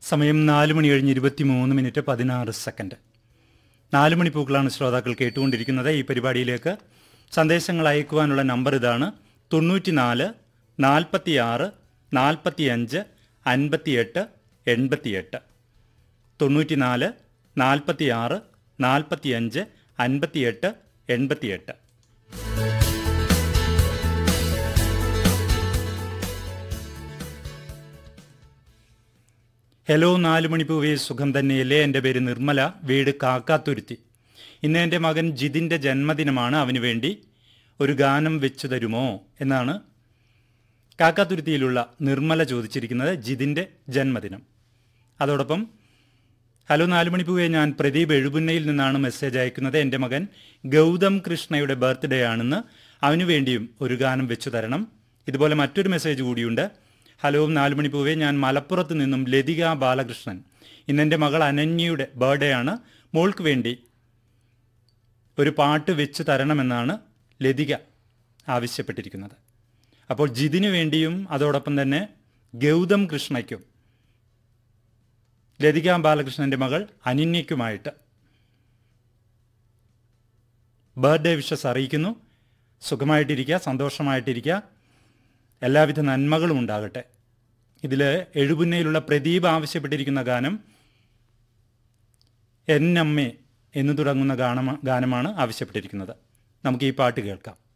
സമയം നാല് മണി കഴിഞ്ഞ് ഇരുപത്തി മൂന്ന് മിനിറ്റ് പതിനാറ് സെക്കൻഡ് നാല് മണി പൂക്കളാണ് ശ്രോതാക്കൾ കേട്ടുകൊണ്ടിരിക്കുന്നത് ഈ പരിപാടിയിലേക്ക് സന്ദേശങ്ങൾ അയക്കുവാനുള്ള നമ്പർ ഇതാണ് തൊണ്ണൂറ്റി നാല് നാൽപ്പത്തി ആറ് നാൽപ്പത്തി അഞ്ച് അൻപത്തിയെട്ട് എൺപത്തിയെട്ട് തൊണ്ണൂറ്റി നാല് നാൽപ്പത്തി ആറ് നാൽപ്പത്തി അഞ്ച് അൻപത്തിയെട്ട് എൺപത്തിയെട്ട് ഹലോ നാല് മണിപ്പൂവേ സുഖം തന്നെയല്ലേ എൻ്റെ പേര് നിർമ്മല വീട് കാക്കാത്തുരുത്തി ഇന്ന് എൻ്റെ മകൻ ജിതിൻ്റെ ജന്മദിനമാണ് അവന് വേണ്ടി ഒരു ഗാനം വെച്ചു തരുമോ എന്നാണ് കാക്കാത്തുരുത്തിയിലുള്ള നിർമ്മല ചോദിച്ചിരിക്കുന്നത് ജിതിൻ്റെ ജന്മദിനം അതോടൊപ്പം ഹലോ നാല് മണിപ്പൂവെ ഞാൻ പ്രദീപ് എഴുപുന്നയിൽ നിന്നാണ് മെസ്സേജ് അയക്കുന്നത് എൻ്റെ മകൻ ഗൗതം കൃഷ്ണയുടെ ബർത്ത്ഡേ ആണെന്ന് അവനു വേണ്ടിയും ഒരു ഗാനം വെച്ചു തരണം ഇതുപോലെ മറ്റൊരു മെസ്സേജ് കൂടിയുണ്ട് ഹലോ നാല് മണിപ്പൂവെ ഞാൻ മലപ്പുറത്ത് നിന്നും ലതിക ബാലകൃഷ്ണൻ ഇന്നെൻ്റെ മകൾ അനന്യയുടെ ബർത്ത്ഡേ ആണ് മോൾക്ക് വേണ്ടി ഒരു പാട്ട് വെച്ച് തരണമെന്നാണ് ലതിക ആവശ്യപ്പെട്ടിരിക്കുന്നത് അപ്പോൾ ജിതിനു വേണ്ടിയും അതോടൊപ്പം തന്നെ ഗൗതം കൃഷ്ണയ്ക്കും ലതിക ബാലകൃഷ്ണന്റെ മകൾ അനിന്യയ്ക്കുമായിട്ട് ബർത്ത്ഡേ വിഷസ് അറിയിക്കുന്നു സുഖമായിട്ടിരിക്കുക സന്തോഷമായിട്ടിരിക്കുക എല്ലാവിധ നന്മകളും ഉണ്ടാകട്ടെ ഇതിൽ എഴുപുന്നയിലുള്ള പ്രദീപ് ആവശ്യപ്പെട്ടിരിക്കുന്ന ഗാനം എന്നമ്മേ എന്ന് തുടങ്ങുന്ന ഗാനമ ഗാനമാണ് ആവശ്യപ്പെട്ടിരിക്കുന്നത് നമുക്ക് ഈ പാട്ട് കേൾക്കാം